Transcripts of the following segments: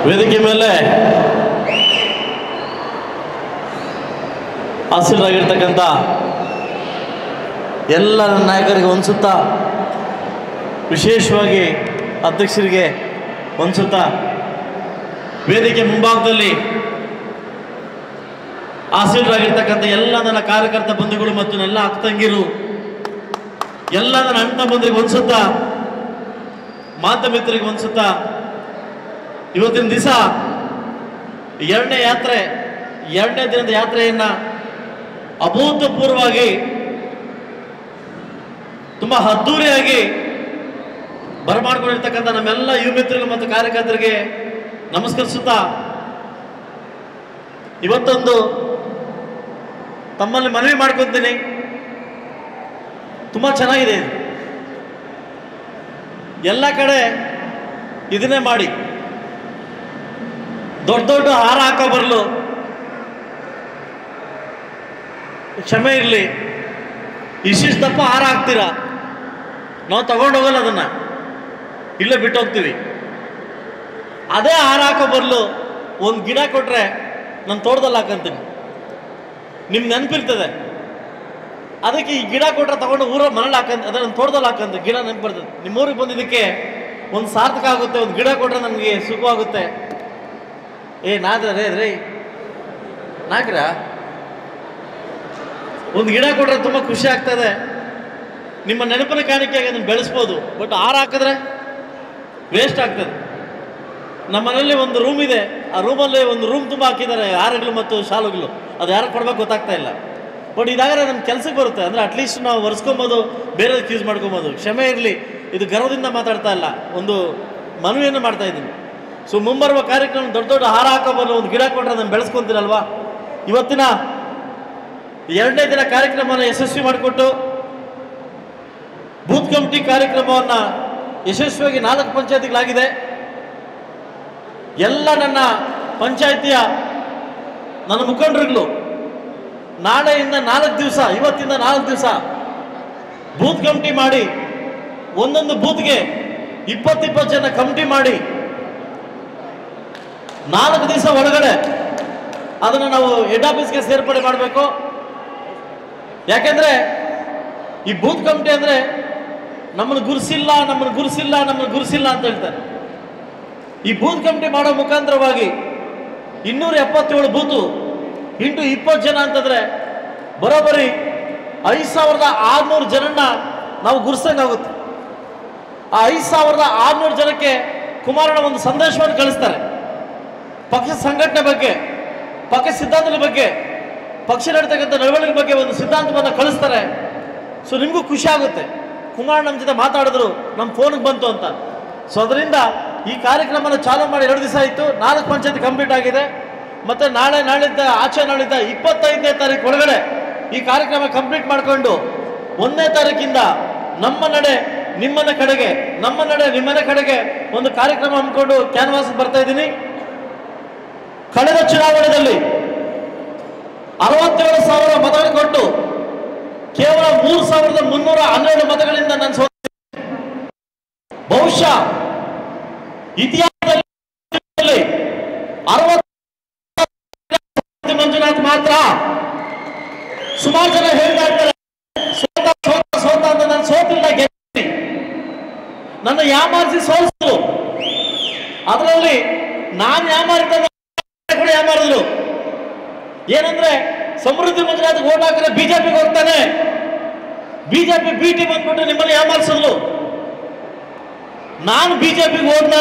ವೇದಿಕೆ ಮೇಲೆ ಹಾಸಿರಾಗಿರ್ತಕ್ಕಂಥ ಎಲ್ಲ ನನ್ನ ನಾಯಕರಿಗೆ ಹೊಂದಿಸುತ್ತಾ ವಿಶೇಷವಾಗಿ ಅಧ್ಯಕ್ಷರಿಗೆ ಹೊಂದಿಸುತ್ತಾ ವೇದಿಕೆ ಮುಂಭಾಗದಲ್ಲಿ ಆಸೀನರಾಗಿರ್ತಕ್ಕಂಥ ಎಲ್ಲ ನನ್ನ ಕಾರ್ಯಕರ್ತ ಬಂಧುಗಳು ಮತ್ತು ನನ್ನ ಅಕ್ಕತಂಗಿರು ಎಲ್ಲ ನನ್ನ ಅಣ್ಣ ಬಂಧುಗಳಿಗೆ ಹೊಂದಿಸುತ್ತಾ ಮಾಧ್ಯಮಿತರಿಗೆ ಹೊಂದಿಸುತ್ತಾ ಇವತ್ತಿನ ದಿವಸ ಎರಡನೇ ಯಾತ್ರೆ ಎರಡನೇ ದಿನದ ಯಾತ್ರೆಯನ್ನ ಅಭೂತಪೂರ್ವವಾಗಿ ತುಂಬಾ ಅದ್ದೂರಿಯಾಗಿ ಬರಮಾಡ್ಕೊಂಡಿರ್ತಕ್ಕಂಥ ನಮ್ಮೆಲ್ಲ ಯುವ ಮಿತ್ರರು ಮತ್ತು ಕಾರ್ಯಕರ್ತರಿಗೆ ನಮಸ್ಕರಿಸುತ್ತಾ ಇವತ್ತೊಂದು ತಮ್ಮಲ್ಲಿ ಮನವಿ ಮಾಡ್ಕೊತೀನಿ ತುಂಬಾ ಚೆನ್ನಾಗಿದೆ ಇದು. ಎಲ್ಲ ಕಡೆ ಇದನ್ನೇ ಮಾಡಿ ದೊಡ್ಡ ದೊಡ್ಡ ಹಾರ ಹಾಕೋ ಬರಲು ಕ್ಷಮೆ ಇರಲಿ ಇಷ್ಟಿಷ್ಟು ದಪ್ಪ ಹಾರ ಹಾಕ್ತೀರಾ ನಾವು ತಗೊಂಡು ಹೋಗಲ್ಲ ಅದನ್ನ ಇಲ್ಲೇ ಬಿಟ್ಟು ಹೋಗ್ತೀವಿ ಅದೇ ಹಾರ ಹಾಕೋ ಬರಲು ಒಂದು ಗಿಡ ಕೊಟ್ರೆ ನಾನು ತೋಟದಲ್ಲಿ ಹಾಕಂತೀನಿ ನಿಮ್ಗೆ ನೆನಪಿರ್ತದೆ ಅದಕ್ಕೆ ಈ ಗಿಡ ಕೊಟ್ರೆ ತಗೊಂಡು ಊರ ಮನೇಲಿ ಹಾಕಂತ ಅದೇ ನನ್ನ ತೋಟದಲ್ಲಿ ಹಾಕಂತ ಗಿಡ ನೆನಪು ಬರ್ತದೆ ನಿಮ್ಮ ಊರಿಗೆ ಬಂದಿದ್ದಕ್ಕೆ ಒಂದು ಸಾರ್ಥಕ ಆಗುತ್ತೆ ಒಂದು ಗಿಡ ಕೊಟ್ರೆ ನನಗೆ ಸುಖವಾಗುತ್ತೆ ಏ ನಾದ್ರ ರೇ ರೇ ನಾಕ್ರ ಒಂದು ಗಿಡ ಕೊಟ್ರೆ ತುಂಬ ಖುಷಿ ಆಗ್ತದೆ ನಿಮ್ಮ ನೆನಪಿನ ಕಾಣಿಕೆಯಾಗಿ ಅದನ್ನು ಬೆಳೆಸ್ಬೋದು ಬಟ್ ಆರು ಹಾಕಿದ್ರೆ ವೇಸ್ಟ್ ಆಗ್ತದೆ ನಮ್ಮ ಮನೆಯಲ್ಲಿ ಒಂದು ರೂಮ್ ಇದೆ ಆ ರೂಮಲ್ಲಿ ಒಂದು ರೂಮ್ ತುಂಬ ಹಾಕಿದ್ದಾರೆ ಹಾರಗಳು ಮತ್ತು ಶಾಲುಗಳು ಅದು ಯಾರು ಕೊಡ್ಬೇಕು ಗೊತ್ತಾಗ್ತಾ ಇಲ್ಲ ಬಟ್ ಇದಾದರೆ ನಮ್ಮ ಕೆಲಸಕ್ಕೆ ಬರುತ್ತೆ ಅಂದರೆ ಅಟ್ಲೀಸ್ಟ್ ನಾವು ಒರೆಸ್ಕೊಬೋದು ಬೇರೆದಕ್ಕೆ ಯೂಸ್ ಮಾಡ್ಕೊಬೋದು ಕ್ಷಮೆ ಇರಲಿ ಇದು ಗರ್ವದಿಂದ ಮಾತಾಡ್ತಾ ಇಲ್ಲ ಒಂದು ಮನವಿಯನ್ನು ಮಾಡ್ತಾ ಇದ್ದೀನಿ ಸೊ ಮುಂಬರುವ ಕಾರ್ಯಕ್ರಮ ದೊಡ್ಡ ದೊಡ್ಡ ಹಾರ ಹಾಕೋಬಲ್ಲ ಒಂದು ಗಿಡ ಕೊಟ್ಟರೆ ನಾನು ಬೆಳೆಸ್ಕೊಂತೀನಲ್ವಾ ಇವತ್ತಿನ ಎರಡನೇ ದಿನ ಕಾರ್ಯಕ್ರಮವನ್ನು ಯಶಸ್ವಿ ಮಾಡಿಕೊಟ್ಟು ಬೂತ್ ಕಮಿಟಿ ಕಾರ್ಯಕ್ರಮವನ್ನು ಯಶಸ್ವಿಯಾಗಿ ನಾಲ್ಕು ಪಂಚಾಯತಿಗಳಾಗಿದೆ ಎಲ್ಲ ನನ್ನ ಪಂಚಾಯಿತಿಯ ನನ್ನ ಮುಖಂಡರುಗಳು ನಾಳೆಯಿಂದ ನಾಲ್ಕು ದಿವಸ ಇವತ್ತಿಂದ ನಾಲ್ಕು ದಿವಸ ಬೂತ್ ಕಮಿಟಿ ಮಾಡಿ ಒಂದೊಂದು ಬೂತ್ಗೆ ಇಪ್ಪತ್ತಿಪ್ಪತ್ತು ಜನ ಕಮಿಟಿ ಮಾಡಿ ನಾಲ್ಕು ದಿವಸ ಒಳಗಡೆ ಅದನ್ನು ನಾವು ಹೆಡ್ ಆಫೀಸ್ಗೆ ಸೇರ್ಪಡೆ ಮಾಡಬೇಕು ಯಾಕೆಂದ್ರೆ ಈ ಬೂತ್ ಕಮಿಟಿ ಅಂದ್ರೆ ನಮ್ಮನ್ನು ಗುರುಸಿಲ್ಲ ನಮ್ಮನ್ನು ಗುರುಸಿಲ್ಲ ನಮ್ಮನ್ನು ಗುರುಸಿಲ್ಲ ಅಂತ ಹೇಳ್ತಾರೆ ಈ ಬೂತ್ ಕಮಿಟಿ ಮಾಡೋ ಮುಖಾಂತರವಾಗಿ ಇನ್ನೂರ ಎಪ್ಪತ್ತೇಳು ಬೂತು ಇಂಟು ಇಪ್ಪತ್ತು ಜನ ಅಂತಂದ್ರೆ ಬರೋಬ್ಬರಿ ಐದು ಸಾವಿರದ ಆರುನೂರು ಜನನ್ನ ನಾವು ಗುರುಸಂಗಾಗುತ್ತೆ ಆ ಐದು ಸಾವಿರದ ಆರುನೂರು ಜನಕ್ಕೆ ಕುಮಾರಣ್ಣ ಒಂದು ಸಂದೇಶವನ್ನು ಕಳಿಸ್ತಾರೆ ಪಕ್ಷ ಸಂಘಟನೆ ಬಗ್ಗೆ ಪಕ್ಷ ಸಿದ್ಧಾಂತದ ಬಗ್ಗೆ ಪಕ್ಷ ನಡೀತಕ್ಕಂಥ ನಡವಳಿಕೆ ಬಗ್ಗೆ ಒಂದು ಸಿದ್ಧಾಂತವನ್ನು ಕಳಿಸ್ತಾರೆ ಸೊ ನಿಮಗೂ ಖುಷಿ ಆಗುತ್ತೆ ಕುಮಾರ್ ನಮ್ಮ ಜೊತೆ ಮಾತಾಡಿದ್ರು ನಮ್ಮ ಫೋನ್ಗೆ ಬಂತು ಅಂತ ಸೊ ಅದರಿಂದ ಈ ಕಾರ್ಯಕ್ರಮನ ಚಾಲೂ ಮಾಡಿ ಎರಡು ದಿವಸ ಆಯಿತು ನಾಲ್ಕು ಪಂಚಾಯತ್ ಕಂಪ್ಲೀಟ್ ಆಗಿದೆ ಮತ್ತು ನಾಳೆ ನಾಳಿದ್ದ ಆಚೆ ನಾಳಿದ್ದ ಇಪ್ಪತ್ತೈದನೇ ತಾರೀಕು ಒಳಗಡೆ ಈ ಕಾರ್ಯಕ್ರಮ ಕಂಪ್ಲೀಟ್ ಮಾಡಿಕೊಂಡು ಒಂದನೇ ತಾರೀಕಿಂದ ನಮ್ಮ ನಡೆ ನಿಮ್ಮನ ಕಡೆಗೆ ನಮ್ಮ ನಡೆ ನಿಮ್ಮನ ಕಡೆಗೆ ಒಂದು ಕಾರ್ಯಕ್ರಮ ಹಮ್ಮಿಕೊಂಡು ಕ್ಯಾನ್ವಾಸ್ ಬರ್ತಾ ಇದ್ದೀನಿ ಕಳೆದ ಚುನಾವಣೆಯಲ್ಲಿ ಅರವತ್ತೇಳು ಸಾವಿರ ಮತಗಳು ಕೊಟ್ಟು ಕೇವಲ ಮೂರು ಸಾವಿರದ ಮುನ್ನೂರ ಹನ್ನೆರಡು ಮತಗಳಿಂದ ನಾನು ಸೋತ ಬಹುಶಃ ಇತಿಹಾಸದಲ್ಲಿ ಅರವತ್ತು ಮಂಜುನಾಥ್ ಮಾತ್ರ ಸುಮಾರು ಜನ ಹೇಳ್ತಾ ಇರ್ತಾರೆ ಸೋತ ಸೋತ ಸೋತ ಅಂತ ನಾನು ಸೋತಿಲ್ಲ ಗೆದ್ದಿನಿ ನನ್ನ ಯಾಮಾರಿಸಿ ಸೋಲಿಸಿದ್ರು ಅದರಲ್ಲಿ ನಾನು ಯಾಮಾರಿತ ಕೂಡ ಯಾಮಾರಿದ್ರು ಏನಂದ್ರೆ ಸಮೃದ್ಧಿ ಮಂಜುನಾಥ್ ಓಟ್ ಹಾಕಿದ್ರೆ ಬಿಜೆಪಿಗೆ ಹೋಗ್ತಾನೆ ಬಿಜೆಪಿ ಬಿ ಟಿ ಬಂದ್ಬಿಟ್ಟು ನಿಮ್ಮಲ್ಲಿ ಯಾಮಾರಿಸಿದ್ಲು ನಾನು ಬಿಜೆಪಿಗೆ ಹೋದ್ನ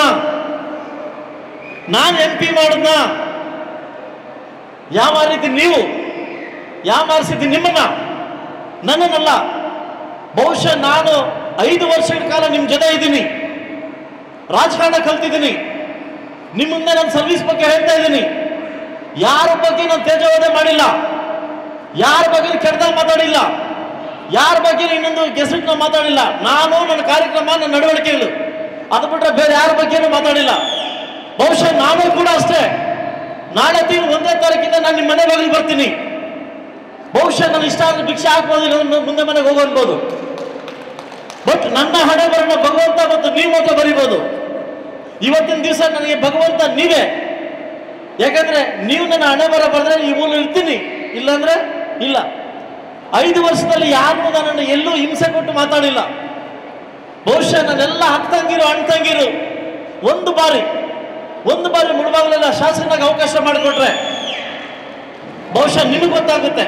ನಾನು ಎಂ ಪಿ ಮಾಡಿದ್ನ ಯಾಮಾರಿದ್ದು ನೀವು ಯಾಮಾರಿಸಿದ್ದು ನಿಮ್ಮನ್ನ ನನ್ನನ್ನಲ್ಲ ಬಹುಶಃ ನಾನು ಐದು ವರ್ಷಗಳ ಕಾಲ ನಿಮ್ಮ ಜೊತೆ ಇದ್ದೀನಿ ರಾಜಕಾರಣ ಕಲ್ತಿದ್ದೀನಿ ನಿಮ್ಮ ಮುಂದೆ ನನ್ನ ಸರ್ವಿಸ್ ಬಗ್ಗೆ ಹೇಳ್ತಾ ಇದ್ದೀನಿ ಯಾರ ಬಗ್ಗೆ ನಾನು ತೇಜೋವಧೆ ಮಾಡಿಲ್ಲ ಯಾರ ಬಗ್ಗೆ ಕೆಟ್ಟದಾಗ ಮಾತಾಡಿಲ್ಲ ಯಾರ ಬಗ್ಗೆ ಇನ್ನೊಂದು ಗೆಸಟ್ನ ಮಾತಾಡಿಲ್ಲ ನಾನು ನನ್ನ ಕಾರ್ಯಕ್ರಮ ನನ್ನ ನಡವಳಿಕೆಗಳು ಅದು ಬಿಟ್ರೆ ಬೇರೆ ಯಾರ ಬಗ್ಗೆನೂ ಮಾತಾಡಿಲ್ಲ ಬಹುಶಃ ನಾನು ಕೂಡ ಅಷ್ಟೇ ನಾಳೆ ತಿಂಗಳು ಒಂದನೇ ತಾರೀಕಿಂದ ನಾನು ನಿಮ್ಮ ಮನೆ ಬಾಗಿಲು ಬರ್ತೀನಿ ಬಹುಶಃ ನನ್ನ ಇಷ್ಟ ಆದ್ರೆ ಭಿಕ್ಷೆ ಹಾಕ್ಬೋದು ಇಲ್ಲ ಅಂದ್ರೆ ಮುಂದೆ ಮನೆಗೆ ಹೋಗೋ ಅನ್ಬೋದು ಬಟ್ ನನ್ನ ಹಣೆ ಬರಣ ಭಗವಂತ ಮತ್ತು ನೀವು ಮಾತ್ರ ಬರಿಬೋದು ಇವತ್ತಿನ ದಿವಸ ನನಗೆ ಭಗವಂತ ನೀವೇ ಯಾಕಂದ್ರೆ ನೀವು ನನ್ನ ಹಣೆ ಬರ ಬರೆದ್ರೆ ಈ ಮೂಲ ಇರ್ತೀನಿ ಇಲ್ಲಾಂದ್ರೆ ಇಲ್ಲ ಐದು ವರ್ಷದಲ್ಲಿ ಯಾರು ನನ್ನನ್ನು ಎಲ್ಲೂ ಹಿಂಸೆ ಕೊಟ್ಟು ಮಾತಾಡಿಲ್ಲ ಬಹುಶಃ ನನ್ನೆಲ್ಲ ಅಕ್ಕಂಗಿರು ಅಣ್ತಂಗಿರು ಒಂದು ಬಾರಿ ಒಂದು ಬಾರಿ ಮುಳುಬಾಗಲೆಲ್ಲ ಶಾಸಕನಾಗ ಅವಕಾಶ ಮಾಡಿಕೊಟ್ರೆ ಬಹುಶಃ ನಿಮಗೆ ಗೊತ್ತಾಗುತ್ತೆ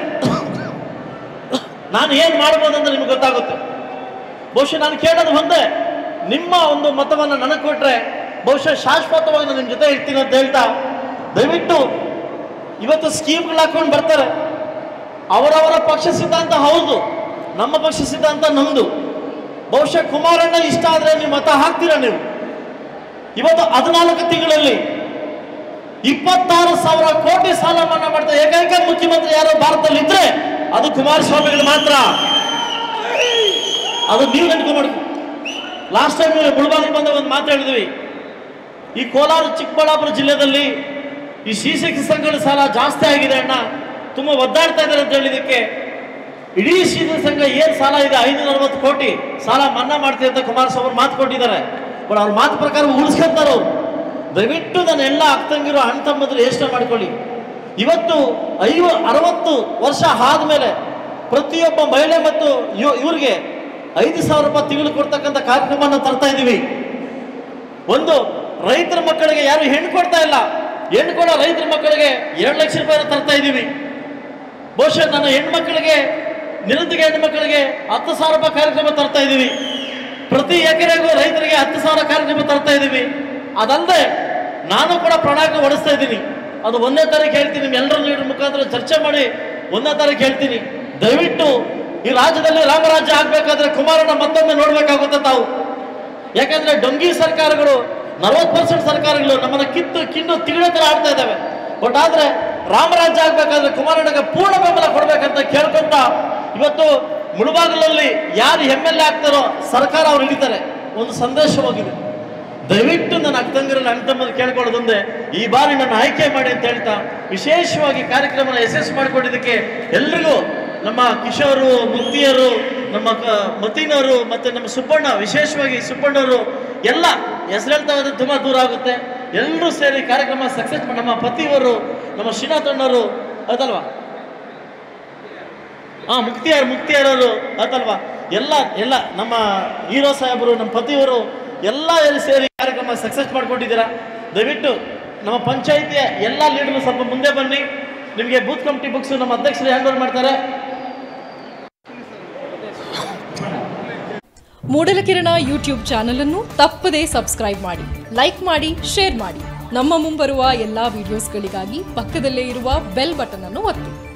ನಾನು ಏನು ಮಾಡ್ಬೋದು ಅಂತ ನಿಮ್ಗೆ ಗೊತ್ತಾಗುತ್ತೆ ಬಹುಶಃ ನಾನು ಕೇಳೋದು ಒಂದೇ ನಿಮ್ಮ ಒಂದು ಮತವನ್ನು ನನಗೆ ಕೊಟ್ರೆ ಬಹುಶಃ ಶಾಶ್ವತವಾಗಿ ನಾನು ನಿಮ್ಮ ಜೊತೆ ಇರ್ತೀನಿ ಅಂತ ಹೇಳ್ತಾ ದಯವಿಟ್ಟು ಇವತ್ತು ಸ್ಕೀಮ್ಗಳು ಹಾಕೊಂಡು ಬರ್ತಾರೆ ಅವರವರ ಪಕ್ಷ ಸಿದ್ಧಾಂತ ಹೌದು ನಮ್ಮ ಪಕ್ಷ ಸಿದ್ಧಾಂತ ನಮ್ದು ಬಹುಶಃ ಕುಮಾರಣ್ಣ ಇಷ್ಟ ಆದ್ರೆ ನೀವು ಮತ ಹಾಕ್ತೀರಾ ನೀವು ಇವತ್ತು ಹದಿನಾಲ್ಕು ತಿಂಗಳಲ್ಲಿ ಇಪ್ಪತ್ತಾರು ಸಾವಿರ ಕೋಟಿ ಸಾಲ ಮನ್ನಾ ಮಾಡ್ತಾ ಏಕೈಕ ಮುಖ್ಯಮಂತ್ರಿ ಯಾರೋ ಭಾರತದಲ್ಲಿ ಇದ್ರೆ ಅದು ಕುಮಾರಸ್ವಾಮಿಗಳು ಮಾತ್ರ ಅದು ನೀವು ನೆನ್ಕೊಂಡು ಲಾಸ್ಟ್ ಟೈಮ್ ಮುಳಬಾಗಿಲು ಬಂದ ಒಂದು ಮಾತು ಹೇಳಿದ್ವಿ ಈ ಕೋಲಾರ ಚಿಕ್ಕಬಳ್ಳಾಪುರ ಜಿಲ್ಲೆಯಲ್ಲಿ ಈ ಶ್ರೀಶಕ್ತಿ ಸಂಘಗಳ ಸಾಲ ಜಾಸ್ತಿ ಆಗಿದೆ ಅಣ್ಣ ತುಂಬ ಒದ್ದಾಡ್ತಾ ಇದ್ದಾರೆ ಅಂತ ಹೇಳಿದಕ್ಕೆ ಇಡೀ ಶ್ರೀಶಕ್ತಿ ಸಂಘ ಏನು ಸಾಲ ಇದೆ ಐನೂರ ಅರವತ್ತು ಕೋಟಿ ಸಾಲ ಮನ್ನಾ ಮಾಡ್ತೀವಿ ಅಂತ ಕುಮಾರಸ್ವಾಮಿ ಅವ್ರು ಮಾತು ಕೊಟ್ಟಿದ್ದಾರೆ ಬಟ್ ಅವ್ರ ಮಾತು ಪ್ರಕಾರ ಉಳಿಸ್ಕೊಂತಾರೆ ಅವ್ರು ದಯವಿಟ್ಟು ನನ್ನ ಎಲ್ಲ ಅಕ್ಕಂಗಿರೋ ಅಣ್ಣ ತಮ್ಮಂದ್ರು ಯೋಚನೆ ಮಾಡ್ಕೊಳ್ಳಿ ಇವತ್ತು ಐವ ಅರವತ್ತು ವರ್ಷ ಆದಮೇಲೆ ಪ್ರತಿಯೊಬ್ಬ ಮಹಿಳೆ ಮತ್ತು ಇವ್- ಇವ್ರಿಗೆ ಐದು ಸಾವಿರ ರೂಪಾಯಿ ತಿಂಗಳು ಕೊಡ್ತಕ್ಕಂಥ ಕಾರ್ಯಕ್ರಮನ ತರ್ತಾ ಇದ್ದೀವಿ ಒಂದು ರೈತರ ಮಕ್ಕಳಿಗೆ ಯಾರು ಹೆಣ್ಣು ಕೊಡ್ತಾ ಇಲ್ಲ ಹೆಣ್ಣು ಕೊಡೋ ರೈತರ ಮಕ್ಕಳಿಗೆ ಎರಡು ಲಕ್ಷ ರೂಪಾಯಿ ತರ್ತಾ ಇದ್ದೀವಿ ಬಹುಶಃ ನನ್ನ ಹೆಣ್ಮಕ್ಳಿಗೆ ನಿರುದ್ಯೋಗ ಹೆಣ್ಮಕ್ಳಿಗೆ ಹತ್ತು ಸಾವಿರ ರೂಪಾಯಿ ಕಾರ್ಯಕ್ರಮ ತರ್ತಾ ಇದ್ದೀವಿ ಪ್ರತಿ ಎಕರೆಗೂ ರೈತರಿಗೆ ಹತ್ತು ಸಾವಿರ ಕಾರ್ಯಕ್ರಮ ತರ್ತಾ ಇದ್ದೀವಿ ಅದಲ್ಲದೆ ನಾನು ಕೂಡ ಪ್ರಣಾಳಿಕೆ ಹೊಡಿಸ್ತಾ ಇದ್ದೀನಿ ಅದು ಒಂದನೇ ತಾರೀಕು ಹೇಳ್ತೀನಿ ನಿಮ್ಮ ಎಲ್ಲರ ಲೀಡರ್ ಮುಖಾಂತರ ಚರ್ಚೆ ಮಾಡಿ ಒಂದನೇ ತಾರೀಕು ಹೇಳ್ತೀನಿ ದಯವಿಟ್ಟು ಈ ರಾಜ್ಯದಲ್ಲಿ ರಾಮರಾಜ್ಯ ಆಗ್ಬೇಕಾದ್ರೆ ಕುಮಾರನ ಮತ್ತೊಮ್ಮೆ ನೋಡ್ಬೇಕಾಗುತ್ತೆ ತಾವು ಯಾಕಂದ್ರೆ ಡೊಂಗಿ ಸರ್ಕಾರಗಳು ನಲವತ್ತು ಪರ್ಸೆಂಟ್ ಸರ್ಕಾರಗಳು ನಮ್ಮನ್ನ ಕಿತ್ತು ಕಿಂಡು ತಿಗಡೆ ತರ ಆಡ್ತಾ ಇದ್ದಾವೆ ಬಟ್ ಆದ್ರೆ ರಾಮರಾಜ್ಯ ಆಗ್ಬೇಕಾದ್ರೆ ಕುಮಾರಣ್ಣಗೆ ಪೂರ್ಣ ಬೆಂಬಲ ಕೊಡ್ಬೇಕಂತ ಕೇಳ್ಕೊಂತ ಇವತ್ತು ಮುಳುಬಾಗಿಲಲ್ಲಿ ಯಾರು ಎಮ್ ಎಲ್ ಎ ಆಗ್ತಾರೋ ಸರ್ಕಾರ ಅವ್ರು ಹಿಡಿತಾರೆ ಒಂದು ಸಂದೇಶ ಹೋಗಿದೆ ದಯವಿಟ್ಟು ನನ್ನ ಅಕ್ಕಂಗಿರಲ್ಲ ಅಣ್ಣ ತಮ್ಮದು ಕೇಳ್ಕೊಳ್ಳೋದೊಂದೇ ಈ ಬಾರಿ ನನ್ನ ಆಯ್ಕೆ ಮಾಡಿ ಅಂತ ಹೇಳ್ತಾ ವಿಶೇಷವಾಗಿ ಕಾರ್ಯಕ್ರಮನ ಯಶಸ್ಸು ಮಾಡಿಕೊಂಡಿದ್ದಕ್ಕೆ ಎಲ್ರಿಗೂ ನಮ್ಮ ಕಿಶೋರು ಮುಕ್ತಿಯರು ನಮ್ಮ ಕ- ಮತೀನವರು ಮತ್ತೆ ನಮ್ಮ ಸುಬ್ಬಣ್ಣ ವಿಶೇಷವಾಗಿ ಸುಬ್ಬಣ್ಣವರು ಎಲ್ಲ ಹೆಸರು ಹೇಳ್ತಾ ಹೋದ್ರೆ ತುಂಬ ದೂರ ಆಗುತ್ತೆ ಎಲ್ಲರೂ ಸೇರಿ ಕಾರ್ಯಕ್ರಮ ಸಕ್ಸಸ್ ನಮ್ಮ ಪತಿಯವರು ನಮ್ಮ ಶ್ರೀನಾಥ್ ಅಣ್ಣವರು ಅದಲ್ವಾ ಹಾ ಮುಕ್ತಿಯಾರ್ ಮುಕ್ತಿಯಾರವರು ಆತಲ್ವಾ ಎಲ್ಲ ಎಲ್ಲ ನಮ್ಮ ಹೀರೋ ಸಾಹೇಬರು ನಮ್ಮ ಪತಿಯವರು ಎಲ್ಲ ಎಲ್ಲಿ ಸೇರಿ ಕಾರ್ಯಕ್ರಮ ಸಕ್ಸಸ್ ಮಾಡ್ಕೊಂಡಿದ್ದೀರಾ ದಯವಿಟ್ಟು ನಮ್ಮ ಪಂಚಾಯಿತಿಯ ಎಲ್ಲ ಲೀಡರ್ಗಳು ಸ್ವಲ್ಪ ಮುಂದೆ ಬನ್ನಿ ನಿಮಗೆ ಬೂತ್ ಕಮಿಟಿ ಬುಕ್ಸ್ ನಮ್ಮ ಅಧ್ಯಕ್ಷರು ಹ್ಯಾಂಡ್ ಓವರ್ ಮಾಡ್ತಾರೆ ಮೂಡಲಕಿರಣ ಯೂಟ್ಯೂಬ್ ಚಾನಲ್ ಅನ್ನು ತಪ್ಪದೇ ಸಬ್ಸ್ಕ್ರೈಬ್ ಮಾಡಿ ಲೈಕ್ ಮಾಡಿ ಶೇರ್ ಮಾಡಿ ನಮ್ಮ ಮುಂಬರುವ ಎಲ್ಲಾ ವಿಡಿಯೋಸ್ಗಳಿಗಾಗಿ ಪಕ್ಕದಲ್ಲೇ ಇರುವ ಬೆಲ್ ಬಟನ್ ಅನ್ನು ಒತ್ತಿ